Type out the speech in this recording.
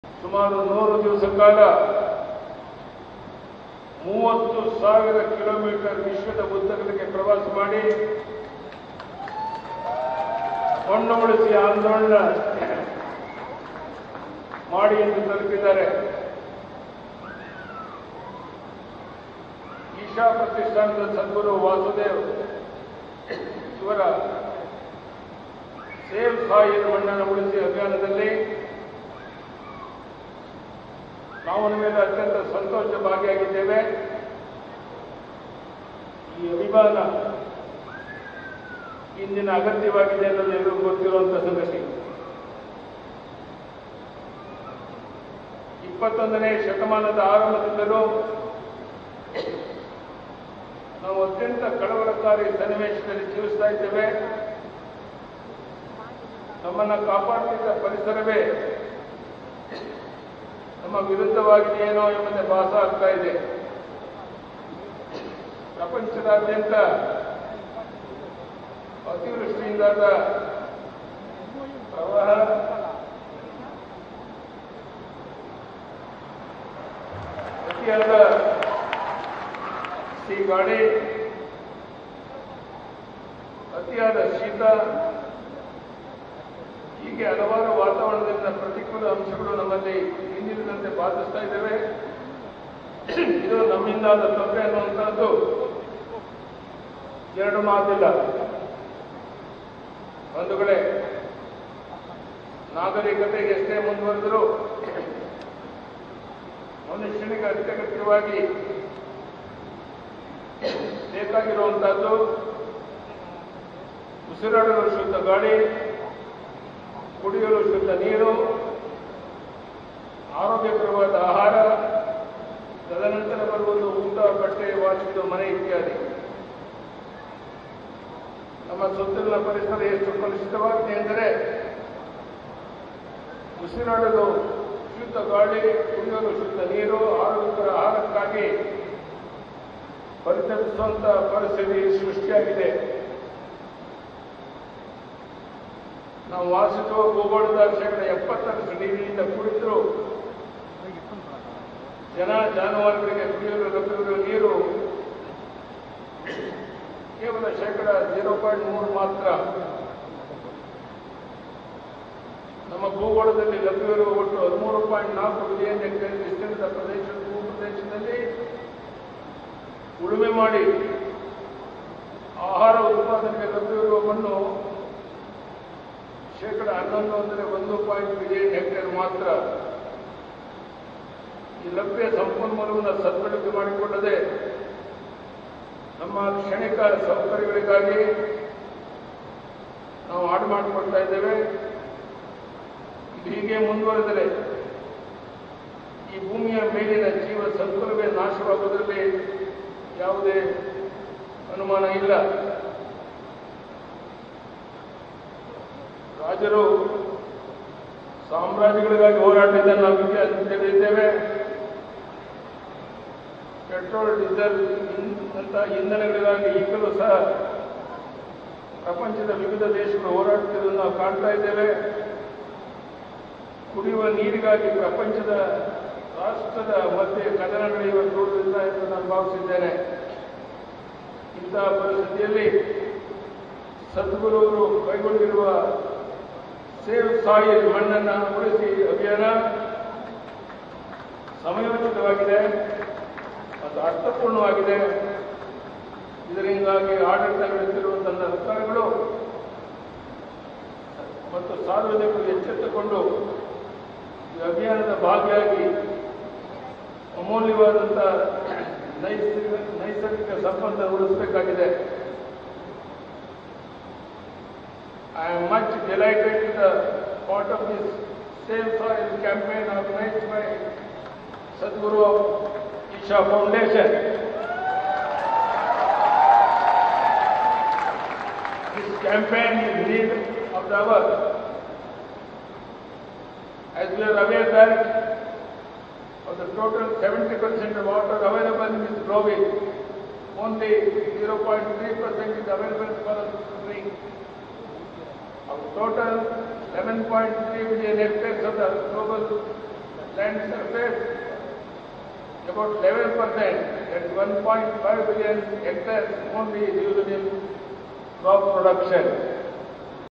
ಸುಮಾರು ನೂರು ದಿವಸ ಕಾಲ ಮೂವತ್ತು ಸಾವಿರ ಕಿಲೋಮೀಟರ್ ವಿಶ್ವದ ಉದ್ದಗಲಕ್ಕೆ ಪ್ರವಾಸ ಮಾಡಿ ಮಣ್ಣು ಉಳಿಸಿ ಆಂದೋಲನ ಮಾಡಿ ಎಂದು ತಲುಪಿದ್ದಾರೆ ಈಶಾ ಪ್ರತಿಷ್ಠಾನದ ಸದ್ಗುರು ವಾಸುದೇವ್ ಇವರ ಸೇವ್ ಸಾಯಿಲ್ ಮಣ್ಣನ್ನು ಉಳಿಸಿ ಅಭಿಯಾನದಲ್ಲಿ ನಾವು ನಿಮ್ಮ ಮೇಲೆ ಅತ್ಯಂತ ಸಂತೋಷ ಭಾಗಿಯಾಗಿದ್ದೇವೆ ಈ ಅಭಿಮಾನ ಇಂದಿನ ಅಗತ್ಯವಾಗಿದೆ ಅನ್ನೋದು ಎಲ್ಲರಿಗೂ ಗೊತ್ತಿರುವಂತಹ ಸಂಗತಿ ಇಪ್ಪತ್ತೊಂದನೇ ಶತಮಾನದ ಆರಂಭದಿಂದಲೂ ನಾವು ಅತ್ಯಂತ ಕಳವಳಕಾರಿ ಸನ್ನಿವೇಶದಲ್ಲಿ ಜೀವಿಸ್ತಾ ಇದ್ದೇವೆ ನಮ್ಮನ್ನು ಕಾಪಾಡುತ್ತಿದ್ದ ಪರಿಸರವೇ ನಮ್ಮ ವಿರುದ್ಧವಾಗಿದೆಯೇನೋ ಎಂಬಂತೆ ಭಾಸ ಆಗ್ತಾ ಇದೆ ಪ್ರಪಂಚದಾದ್ಯಂತ ಅತಿವೃಷ್ಟಿಯಿಂದಾದ ಪ್ರವಾಹ ಅತಿಯಾದ ಗಾಳಿ ಅತಿಯಾದ ಶೀತ ಹೀಗೆ ಹಲವಾರು ವಾತಾವರಣದಿಂದ ಪ್ರತಿಕೂಲ ಅಂಶಗಳು ನಮ್ಮಲ್ಲಿ ಹಿಂದಿನದಂತೆ ಬಾಧಿಸ್ತಾ ಇದ್ದೇವೆ ಇದು ನಮ್ಮಿಂದಾದ ತೊಂದರೆ ಅನ್ನುವಂಥದ್ದು ಎರಡು ಮಾತಿಲ್ಲ ಬಂಧುಗಳೇ ನಾಗರಿಕತೆ ಎಷ್ಟೇ ಮುಂದುವರೆದರೂ ಮನುಷ್ಯನಿಗೆ ಅತ್ಯಗತ್ಯವಾಗಿ ಬೇಕಾಗಿರುವಂತಹದ್ದು ಉಸಿರಾಡಲು ಶುದ್ಧ ಗಾಳಿ ಕುಡಿಯಲು ಶುದ್ಧ ನೀರು ಆರೋಗ್ಯಕರವಾದ ಆಹಾರ ತದನಂತರ ಬರುವುದು ಊಟ ಬಟ್ಟೆ ವಾಸಿಸುವ ಮನೆ ಇತ್ಯಾದಿ ನಮ್ಮ ಸುತ್ತಲಿನ ಪರಿಸರ ಎಷ್ಟು ಕಲುಷಿತವಾಗಿದೆ ಎಂದರೆ ಉಸಿರಾಡಲು ಶುದ್ಧ ಗಾಳಿ ಕುಡಿಯಲು ಶುದ್ಧ ನೀರು ಆರೋಗ್ಯಕರ ಆಹಾರಕ್ಕಾಗಿ ಪರಿತಪಿಸುವಂತ ಪರಿಸ್ಥಿತಿ ಸೃಷ್ಟಿಯಾಗಿದೆ ನಾವು ವಾಸಿಸುವ ಭೂಗೋಳದ ಶೇಕಡ ಎಪ್ಪತ್ತರಷ್ಟು ನೀರಿನಿಂದ ಕುಡಿದ್ರು ಜನ ಜಾನುವಾರುಗಳಿಗೆ ಕುಡಿಯಲು ಲಭ್ಯವಿರುವ ನೀರು ಕೇವಲ ಶೇಕಡ ಜೀರೋ ಪಾಯಿಂಟ್ ಮೂರು ಮಾತ್ರ ನಮ್ಮ ಭೂಗೋಳದಲ್ಲಿ ಲಭ್ಯವಿರುವ ಒಟ್ಟು ಹದಿಮೂರು ಪಾಯಿಂಟ್ ನಾಲ್ಕು ಬಿಲಿಯನ್ ಹೆಕ್ಟೇರ್ ವಿಸ್ತೀರ್ಣದ ಪ್ರದೇಶದ ಭೂ ಪ್ರದೇಶದಲ್ಲಿ ಉಳುಮೆ ಮಾಡಿ ಆಹಾರ ಉತ್ಪಾದನೆಗೆ ಲಭ್ಯವಿರುವ ಮಣ್ಣು ಶೇಕಡ ಹನ್ನೊಂದು ಅಂದರೆ ಒಂದು ಪಾಯಿಂಟ್ ಬಿಲಿಯನ್ ಹೆಕ್ಟೇರ್ ಮಾತ್ರ ಈ ಲಭ್ಯ ಸಂಪನ್ಮೂಲವನ್ನು ಸದ್ಬಳಕೆ ಮಾಡಿಕೊಳ್ಳದೆ ನಮ್ಮ ಕ್ಷಣಿಕ ಸೌಕರ್ಯಗಳಿಗಾಗಿ ನಾವು ಹಾಡು ಮಾಡಿಕೊಳ್ತಾ ಇದ್ದೇವೆ ಇದು ಹೀಗೆ ಮುಂದುವರೆದರೆ ಈ ಭೂಮಿಯ ಮೇಲಿನ ಜೀವ ಸಂಕುಲವೇ ನಾಶವಾಗುವುದರಲ್ಲಿ ಯಾವುದೇ ಅನುಮಾನ ಇಲ್ಲ ರಾಜರು ಸಾಮ್ರಾಜ್ಯಗಳಿಗಾಗಿ ಹೋರಾಟದಿಂದ ನಾವು ಇತಿಹಾಸ ತಿಳಿದಿದ್ದೇವೆ ಪೆಟ್ರೋಲ್ ಡೀಸೆಲ್ ಅಂತ ಇಂಧನಗಳಿಗಾಗಿ ಈಗಲೂ ಸಹ ಪ್ರಪಂಚದ ವಿವಿಧ ದೇಶಗಳು ಹೋರಾಡುತ್ತಿರುವುದನ್ನು ನಾವು ಕಾಣ್ತಾ ಇದ್ದೇವೆ ಕುಡಿಯುವ ನೀರಿಗಾಗಿ ಪ್ರಪಂಚದ ರಾಷ್ಟ್ರದ ಮಧ್ಯೆ ಕದನ ನಡೆಯುವ ದೂರದಿಂದ ಎಂದು ನಾನು ಭಾವಿಸಿದ್ದೇನೆ ಇಂತಹ ಪರಿಸ್ಥಿತಿಯಲ್ಲಿ ಸದ್ಗುರುವರು ಕೈಗೊಂಡಿರುವ ಸೇವ್ ಸಾಯಿಲ್ ಮಣ್ಣನ್ನು ಉಳಿಸಿ ಅಭಿಯಾನ ಸಮಯೋಚಿತವಾಗಿದೆ ಮತ್ತು ಅರ್ಥಪೂರ್ಣವಾಗಿದೆ ಇದರಿಂದಾಗಿ ಆಡಳಿತ ನಡೆಸಿರುವ ತನ್ನ ಸರ್ಕಾರಗಳು ಮತ್ತು ಸಾರ್ವಜನಿಕರು ಎಚ್ಚೆತ್ತುಕೊಂಡು ಈ ಅಭಿಯಾನದ ಭಾಗಿಯಾಗಿ ಅಮೂಲ್ಯವಾದಂಥ ನೈಸರ್ಗಿಕ ನೈಸರ್ಗಿಕ ಸಂಪತ್ತ ಉಳಿಸಬೇಕಾಗಿದೆ I am much delighted to the part of this Save Soil campaign organized by Sadhguru of Isha Foundation. This campaign is need of the hour. As we are aware that of the total 70% of water available in this province, only 0.3% is available for us to drink. Of total 11.3 million hectares of the global land surface, about 11 percent, that's 1.5 billion hectares only is used in crop production.